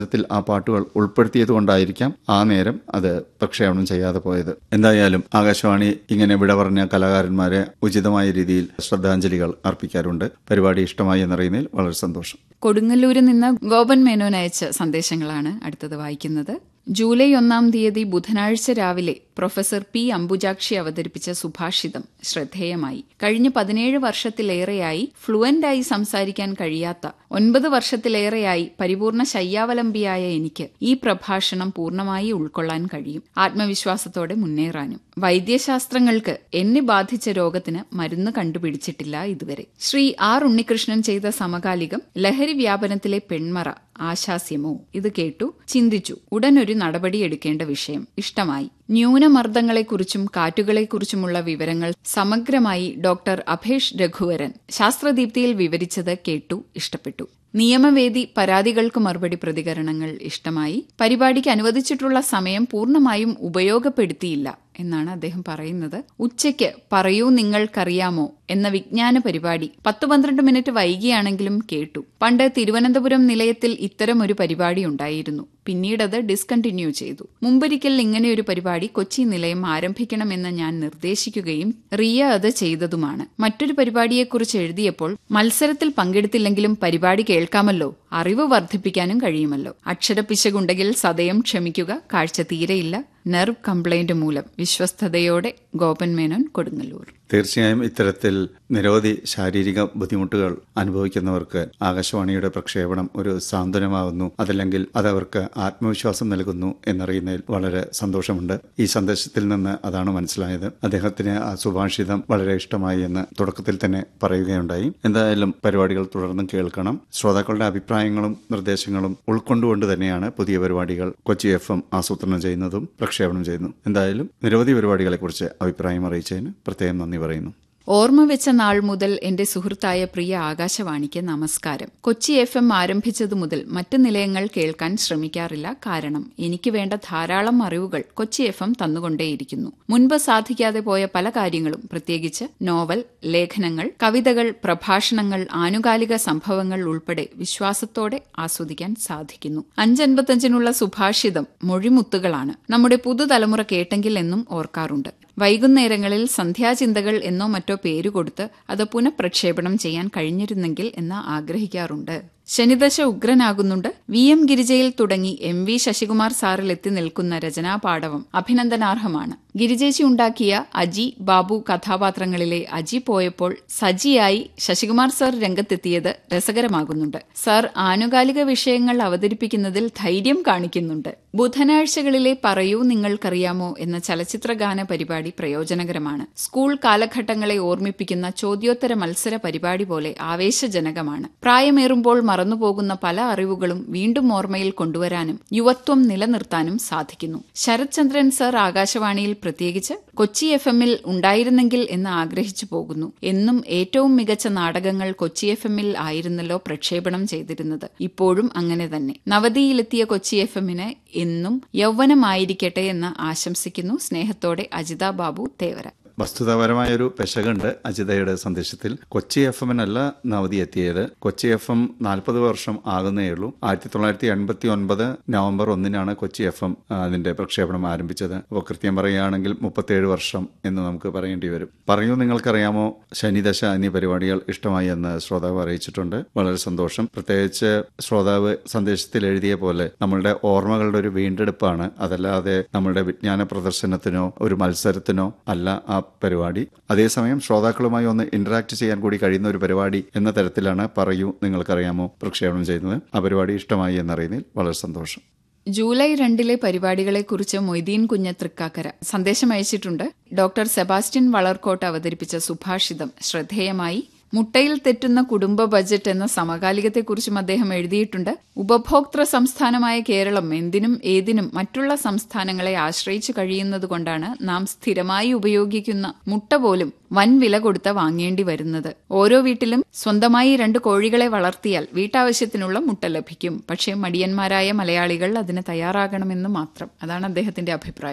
ത്തിൽ ആ പാട്ടുകൾ ഉൾപ്പെടുത്തിയത് കൊണ്ടായിരിക്കാം ആ നേരം അത് പ്രക്ഷേപണം ചെയ്യാതെ പോയത് എന്തായാലും ആകാശവാണി ഇങ്ങനെ വിട പറഞ്ഞ കലാകാരന്മാരെ ഉചിതമായ രീതിയിൽ ശ്രദ്ധാഞ്ജലികൾ അർപ്പിക്കാറുണ്ട് പരിപാടി ഇഷ്ടമായി എന്നറിയുന്നതിൽ വളരെ സന്തോഷം കൊടുങ്ങല്ലൂരിൽ നിന്ന് ഗോപൻ മേനോൻ അയച്ച സന്ദേശങ്ങളാണ് അടുത്തത് വായിക്കുന്നത് ജൂലൈ ഒന്നാം തീയതി ബുധനാഴ്ച രാവിലെ പ്രൊഫസർ പി അംബുജാക്ഷി അവതരിപ്പിച്ച സുഭാഷിതം ശ്രദ്ധേയമായി കഴിഞ്ഞ പതിനേഴ് വർഷത്തിലേറെയായി ഫ്ലുവന്റായി സംസാരിക്കാൻ കഴിയാത്ത ഒൻപത് വർഷത്തിലേറെയായി പരിപൂർണ ശയ്യാവലംബിയായ എനിക്ക് ഈ പ്രഭാഷണം പൂർണ്ണമായി ഉൾക്കൊള്ളാൻ കഴിയും ആത്മവിശ്വാസത്തോടെ മുന്നേറാനും വൈദ്യശാസ്ത്രങ്ങൾക്ക് എന്നെ ബാധിച്ച രോഗത്തിന് മരുന്ന് കണ്ടുപിടിച്ചിട്ടില്ല ഇതുവരെ ശ്രീ ആർ ഉണ്ണികൃഷ്ണൻ ചെയ്ത സമകാലികം ലഹരി വ്യാപനത്തിലെ പെൺമറ ആശാസ്യമോ ഇത് കേട്ടു ചിന്തിച്ചു ഉടനൊരു നടപടി എടുക്കേണ്ട വിഷയം ഇഷ്ടമായി ന്യൂനമർദ്ദങ്ങളെക്കുറിച്ചും കാറ്റുകളെക്കുറിച്ചുമുള്ള വിവരങ്ങൾ സമഗ്രമായി ഡോക്ടർ അഭേഷ് രഘുവരൻ ശാസ്ത്രദീപ്തിയിൽ വിവരിച്ചത് കേട്ടു ഇഷ്ടപ്പെട്ടു നിയമവേദി പരാതികൾക്ക് മറുപടി പ്രതികരണങ്ങൾ ഇഷ്ടമായി പരിപാടിക്ക് അനുവദിച്ചിട്ടുള്ള സമയം പൂർണ്ണമായും ഉപയോഗപ്പെടുത്തിയില്ല എന്നാണ് അദ്ദേഹം പറയുന്നത് ഉച്ചയ്ക്ക് പറയൂ നിങ്ങൾക്കറിയാമോ എന്ന വിജ്ഞാന പരിപാടി പത്ത് പന്ത്രണ്ട് മിനിറ്റ് വൈകിയാണെങ്കിലും കേട്ടു പണ്ട് തിരുവനന്തപുരം നിലയത്തിൽ ഇത്തരം ഒരു പരിപാടി ഉണ്ടായിരുന്നു പിന്നീട് അത് ഡിസ്കണ്ടിന്യൂ ചെയ്തു മുമ്പൊരിക്കൽ ഇങ്ങനെയൊരു പരിപാടി കൊച്ചി നിലയം ആരംഭിക്കണമെന്ന് ഞാൻ നിർദ്ദേശിക്കുകയും റിയ അത് ചെയ്തതുമാണ് മറ്റൊരു പരിപാടിയെക്കുറിച്ച് എഴുതിയപ്പോൾ മത്സരത്തിൽ പങ്കെടുത്തില്ലെങ്കിലും പരിപാടി കേൾക്കാമല്ലോ അറിവ് വർദ്ധിപ്പിക്കാനും കഴിയുമല്ലോ അക്ഷരപ്പിശകുണ്ടെങ്കിൽ സദയം ക്ഷമിക്കുക കാഴ്ച തീരെയില്ല നെർവ് കംപ്ലൈന്റ് മൂലം വിശ്വസ്തയോടെ ഗോപൻ മേനോൻ കൊടുങ്ങല്ലൂർ തീർച്ചയായും ഇത്തരത്തിൽ നിരവധി ശാരീരിക ബുദ്ധിമുട്ടുകൾ അനുഭവിക്കുന്നവർക്ക് ആകാശവാണിയുടെ പ്രക്ഷേപണം ഒരു സാന്ത്വനമാകുന്നു അതല്ലെങ്കിൽ അതവർക്ക് ആത്മവിശ്വാസം നൽകുന്നു എന്നറിയുന്നതിൽ വളരെ സന്തോഷമുണ്ട് ഈ സന്ദേശത്തിൽ നിന്ന് അതാണ് മനസ്സിലായത് അദ്ദേഹത്തിന് ആ സുഭാഷിതം വളരെ ഇഷ്ടമായി എന്ന് തുടക്കത്തിൽ തന്നെ പറയുകയുണ്ടായി എന്തായാലും പരിപാടികൾ തുടർന്നും കേൾക്കണം ശ്രോതാക്കളുടെ അഭിപ്രായങ്ങളും നിർദ്ദേശങ്ങളും ഉൾക്കൊണ്ടുകൊണ്ട് തന്നെയാണ് പുതിയ പരിപാടികൾ കൊച്ചി എഫ് എം ആസൂത്രണം ചെയ്യുന്നതും പ്രക്ഷേപണം ചെയ്യുന്നു എന്തായാലും നിരവധി പരിപാടികളെക്കുറിച്ച് അഭിപ്രായം അറിയിച്ചതിന് പ്രത്യേകം നന്ദി പറയുന്നു ഓർമ്മ വെച്ച നാൾ മുതൽ എന്റെ സുഹൃത്തായ പ്രിയ ആകാശവാണിക്ക് നമസ്കാരം കൊച്ചി എഫ് എം ആരംഭിച്ചതു മുതൽ മറ്റ് നിലയങ്ങൾ കേൾക്കാൻ ശ്രമിക്കാറില്ല കാരണം എനിക്ക് വേണ്ട ധാരാളം അറിവുകൾ കൊച്ചി എഫ് എം തന്നുകൊണ്ടേയിരിക്കുന്നു മുൻപ് സാധിക്കാതെ പോയ പല കാര്യങ്ങളും പ്രത്യേകിച്ച് നോവൽ ലേഖനങ്ങൾ കവിതകൾ പ്രഭാഷണങ്ങൾ ആനുകാലിക സംഭവങ്ങൾ ഉൾപ്പെടെ വിശ്വാസത്തോടെ ആസ്വദിക്കാൻ സാധിക്കുന്നു അഞ്ചൻപത്തഞ്ചിനുള്ള സുഭാഷിതം മൊഴിമുത്തുകളാണ് നമ്മുടെ പുതുതലമുറ കേട്ടെങ്കിൽ എന്നും ഓർക്കാറുണ്ട് വൈകുന്നേരങ്ങളിൽ സന്ധ്യാചിന്തകൾ എന്നോ മറ്റോ പേരുകൊടുത്ത് അത് പുനഃപ്രക്ഷേപണം ചെയ്യാൻ കഴിഞ്ഞിരുന്നെങ്കിൽ എന്ന് ആഗ്രഹിക്കാറുണ്ട് ശനിദശ ഉഗ്രനാകുന്നുണ്ട് വി എം ഗിരിജയിൽ തുടങ്ങി എം വി ശശികുമാർ സാറിൽ എത്തി നിൽക്കുന്ന രചനാപാടവം അഭിനന്ദനാർഹമാണ് ഗിരിജേച്ചി ഉണ്ടാക്കിയ അജി ബാബു കഥാപാത്രങ്ങളിലെ അജി പോയപ്പോൾ സജിയായി ശശികുമാർ സാർ രംഗത്തെത്തിയത് രസകരമാകുന്നുണ്ട് സാർ ആനുകാലിക വിഷയങ്ങൾ അവതരിപ്പിക്കുന്നതിൽ ധൈര്യം കാണിക്കുന്നുണ്ട് ബുധനാഴ്ചകളിലെ പറയൂ നിങ്ങൾക്കറിയാമോ എന്ന ചലച്ചിത്രഗാന പരിപാടി പ്രയോജനകരമാണ് സ്കൂൾ കാലഘട്ടങ്ങളെ ഓർമ്മിപ്പിക്കുന്ന ചോദ്യോത്തര മത്സര പരിപാടി പോലെ ആവേശജനകമാണ് പ്രായമേറുമ്പോൾ മറന്നുപോകുന്ന പല അറിവുകളും വീണ്ടും ഓർമ്മയിൽ കൊണ്ടുവരാനും യുവത്വം നിലനിർത്താനും സാധിക്കുന്നു ശരത്ചന്ദ്രൻ സർ ആകാശവാണിയിൽ പ്രത്യേകിച്ച് കൊച്ചി എഫ് എമ്മിൽ ഉണ്ടായിരുന്നെങ്കിൽ എന്ന് ആഗ്രഹിച്ചു പോകുന്നു എന്നും ഏറ്റവും മികച്ച നാടകങ്ങൾ കൊച്ചി എഫ് എമ്മിൽ ആയിരുന്നല്ലോ പ്രക്ഷേപണം ചെയ്തിരുന്നത് ഇപ്പോഴും അങ്ങനെ തന്നെ നവതിയിലെത്തിയ കൊച്ചി എഫ് എമ്മിന് എന്നും യൗവനമായിരിക്കട്ടെ എന്ന് ആശംസിക്കുന്നു സ്നേഹത്തോടെ അജിത ബാബു തേവര വസ്തുതാപരമായ ഒരു പെശകുണ്ട് അജിതയുടെ സന്ദേശത്തിൽ കൊച്ചി എഫ് എമ്മിനല്ല നവതി എത്തിയത് കൊച്ചി എഫ് എം നാൽപ്പത് വർഷം ആകുന്നേ ഉള്ളൂ ആയിരത്തി തൊള്ളായിരത്തി എൺപത്തി ഒൻപത് നവംബർ ഒന്നിനാണ് കൊച്ചി എഫ് എം അതിന്റെ പ്രക്ഷേപണം ആരംഭിച്ചത് അപ്പോൾ കൃത്യം പറയുകയാണെങ്കിൽ മുപ്പത്തേഴ് വർഷം എന്ന് നമുക്ക് പറയേണ്ടി വരും പറയൂ നിങ്ങൾക്കറിയാമോ ശനിദശ എന്നീ പരിപാടികൾ ഇഷ്ടമായി എന്ന് ശ്രോതാവ് അറിയിച്ചിട്ടുണ്ട് വളരെ സന്തോഷം പ്രത്യേകിച്ച് ശ്രോതാവ് സന്ദേശത്തിൽ എഴുതിയ പോലെ നമ്മളുടെ ഓർമ്മകളുടെ ഒരു വീണ്ടെടുപ്പാണ് അതല്ലാതെ നമ്മളുടെ വിജ്ഞാന പ്രദർശനത്തിനോ ഒരു മത്സരത്തിനോ അല്ല ആ പരിപാടി അതേസമയം ശ്രോതാക്കളുമായി ഒന്ന് ഇന്ററാക്ട് ചെയ്യാൻ കൂടി കഴിയുന്ന ഒരു പരിപാടി എന്ന തരത്തിലാണ് പറയൂ നിങ്ങൾക്കറിയാമോ പ്രക്ഷേപണം ചെയ്യുന്നത് ആ പരിപാടി ഇഷ്ടമായി എന്നറിയുന്നതിൽ വളരെ സന്തോഷം ജൂലൈ രണ്ടിലെ പരിപാടികളെക്കുറിച്ച് മൊയ്തീൻ കുഞ്ഞ് തൃക്കാക്കര സന്ദേശം അയച്ചിട്ടുണ്ട് ഡോക്ടർ സെബാസ്റ്റ്യൻ വളർക്കോട്ട് അവതരിപ്പിച്ച സുഭാഷിതം ശ്രദ്ധേയമായി മുട്ടയിൽ തെറ്റുന്ന കുടുംബ ബജറ്റ് എന്ന സമകാലികത്തെക്കുറിച്ചും അദ്ദേഹം എഴുതിയിട്ടുണ്ട് ഉപഭോക്തൃ സംസ്ഥാനമായ കേരളം എന്തിനും ഏതിനും മറ്റുള്ള സംസ്ഥാനങ്ങളെ ആശ്രയിച്ചു കഴിയുന്നതുകൊണ്ടാണ് നാം സ്ഥിരമായി ഉപയോഗിക്കുന്ന മുട്ട പോലും വൻ വില കൊടുത്ത് വാങ്ങേണ്ടി വരുന്നത് ഓരോ വീട്ടിലും സ്വന്തമായി രണ്ട് കോഴികളെ വളർത്തിയാൽ വീട്ടാവശ്യത്തിനുള്ള മുട്ട ലഭിക്കും പക്ഷേ മടിയന്മാരായ മലയാളികൾ അതിന് തയ്യാറാകണമെന്ന് മാത്രം അതാണ് അദ്ദേഹത്തിന്റെ അഭിപ്രായം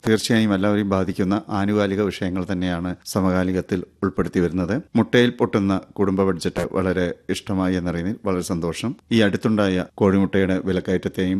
തീർച്ചയായും എല്ലാവരെയും ബാധിക്കുന്ന ആനുകാലിക വിഷയങ്ങൾ തന്നെയാണ് സമകാലികത്തിൽ ഉൾപ്പെടുത്തി വരുന്നത് മുട്ടയിൽ പൊട്ടുന്ന കുടുംബ ബഡ്ജറ്റ് വളരെ ഇഷ്ടമായി എന്നറിയുന്നതിൽ വളരെ സന്തോഷം ഈ അടുത്തുണ്ടായ കോഴിമുട്ടയുടെ വിലക്കയറ്റത്തെയും